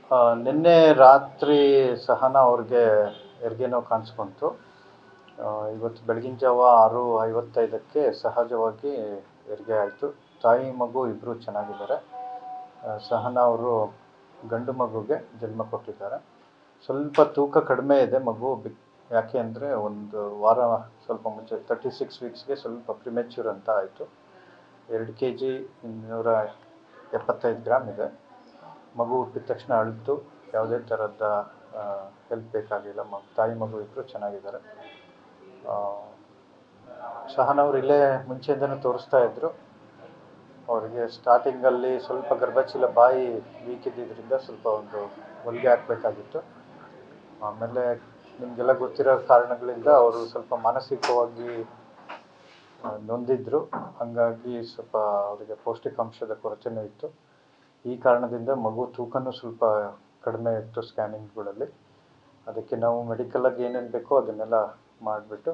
ಆ, ನಿನ್ನೆ ರಾತ್ರಿ ಸಹನ ಅವ್ರಿಗೆ ಹೆರಿಗೆ ನೋವು ಕಾಣಿಸ್ಕೊಂತು ಆ, ಇವತ್ತು ಬೆಳಗಿನ ಜಾವ ಆರು ಐವತ್ತೈದಕ್ಕೆ ಸಹಜವಾಗಿ ಹೆರಿಗೆ ಆಯಿತು ತಾಯಿ ಮಗು ಇಬ್ಬರು ಚೆನ್ನಾಗಿದ್ದಾರೆ ಆ, ಸಹನ ಅವರು ಗಂಡು ಮಗುಗೆ ಜನ್ಮ ಕೊಟ್ಟಿದ್ದಾರೆ ಸ್ವಲ್ಪ ತೂಕ ಕಡಿಮೆ ಇದೆ ಮಗು ಬಿ ಯಾಕೆ ಅಂದರೆ ಒಂದು ವಾರ ಸ್ವಲ್ಪ ಮುಂಚೆ ತರ್ಟಿ ಸಿಕ್ಸ್ ವೀಕ್ಸ್ಗೆ ಸ್ವಲ್ಪ ಪ್ರಿಮೆಚ್ಯೂರ್ ಅಂತ ಆಯಿತು ಎರಡು ಕೆ ಜಿ ಇನ್ನೂರ ಎಪ್ಪತ್ತೈದು ಗ್ರಾಮ್ ಇದೆ ಮಗು ಹುಟ್ಟಿದ ತಕ್ಷಣ ಅಳಿತು ಯಾವುದೇ ಥರದ ಹೆಲ್ಪ್ ಬೇಕಾಗಿಲ್ಲ ಮ ತಾಯಿ ಮಗು ಇಬ್ಬರು ಚೆನ್ನಾಗಿದ್ದಾರೆ ಆ, ಸಹನವ್ರು ಇಲ್ಲೇ ಮುಂಚೆಯಿಂದನೂ ತೋರಿಸ್ತಾ ಇದ್ದರು ಅವರಿಗೆ ಸ್ಟಾರ್ಟಿಂಗಲ್ಲಿ ಸ್ವಲ್ಪ ಗರ್ಭಚೀಲ ಬಾಯಿ ವೀಕ್ ಇದ್ದಿದ್ದರಿಂದ ಸ್ವಲ್ಪ ಒಂದು ಹೊಲಿಗೆ ಹಾಕಬೇಕಾಗಿತ್ತು ಆಮೇಲೆ ನಿಮಗೆಲ್ಲ ಗೊತ್ತಿರೋ ಕಾರಣಗಳಿಂದ ಅವರು ಸ್ವಲ್ಪ ಮಾನಸಿಕವಾಗಿ ಆ, ನೊಂದಿದ್ರು ಹಾಗಾಗಿ ಸ್ವಲ್ಪ ಅವರಿಗೆ ಪೌಷ್ಟಿಕಾಂಶದ ಕೊರತೆನೂ ಇತ್ತು ಈ ಕಾರಣದಿಂದ ಮಗು ತೂಕನೂ ಸ್ವಲ್ಪ ಕಡಿಮೆ ಇತ್ತು ಸ್ಕ್ಯಾನಿಂಗ್ಗಳಲ್ಲಿ ಅದಕ್ಕೆ ನಾವು ಮೆಡಿಕಲಾಗಿ ಏನೇನು ಬೇಕೋ ಅದನ್ನೆಲ್ಲ ಮಾಡಿಬಿಟ್ಟು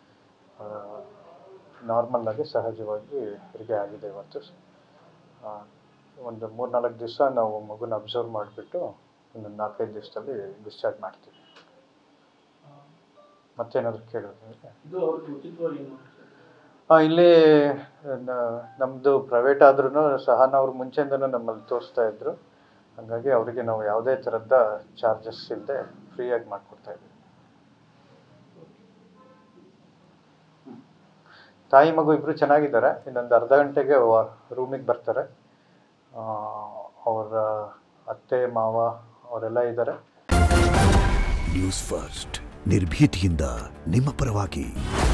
ನಾರ್ಮಲ್ಲಾಗಿ ಸಹಜವಾಗಿ ಹೆರಿಗೆ ಆಗಿದೆ ಇವತ್ತು ಆ, ಒಂದು ಮೂರು ನಾಲ್ಕು ದಿವಸ ನಾವು ಮಗುನ ಅಬ್ಸರ್ವ್ ಮಾಡಿಬಿಟ್ಟು ಇನ್ನೊಂದು ನಾಲ್ಕೈದು ದಿವಸದಲ್ಲಿ ಡಿಸ್ಚಾರ್ಜ್ ಮಾಡ್ತೀವಿ ಮತ್ತೇನಾದರೂ ಕೇಳೋದಿದ್ರೆ ಇದು ಅವ್ರಿಗೆ ಉಚಿತವಾಗಿ ಏನು ಮಾಡ್ತಾರೆ ಹಾಂ ಇಲ್ಲಿ ನಮ್ಮದು ಪ್ರೈವೇಟ್ ಆದ್ರೂ ಸಹನ ಅವ್ರು ಮುಂಚೆಯಿಂದನೂ ನಮ್ಮಲ್ಲಿ ತೋರಿಸ್ತಾ ಇದ್ರು ಹಾಗಾಗಿ ಅವರಿಗೆ ನಾವು ಯಾವುದೇ ಥರದ ಚಾರ್ಜಸ್ ಇಲ್ಲದೆ ಫ್ರೀಯಾಗಿ ಮಾಡಿಕೊಡ್ತಾ ಇದ್ದೀವಿ ತಾಯಿ ಮಗು ಇಬ್ಬರು ಚೆನ್ನಾಗಿದ್ದಾರೆ ಇನ್ನೊಂದು ಅರ್ಧ ಗಂಟೆಗೆ ರೂಮಿಗೆ ಬರ್ತಾರೆ ಆ, ಅವರ ಅತ್ತೆ ಮಾವ ಅವರೆಲ್ಲ ಇದ್ದಾರೆ ನ್ಯೂಸ್ ಫಸ್ಟ್ ನಿರ್ಭೀತಿಯಿಂದ ನಿಮ್ಮ ಪರವಾಗಿ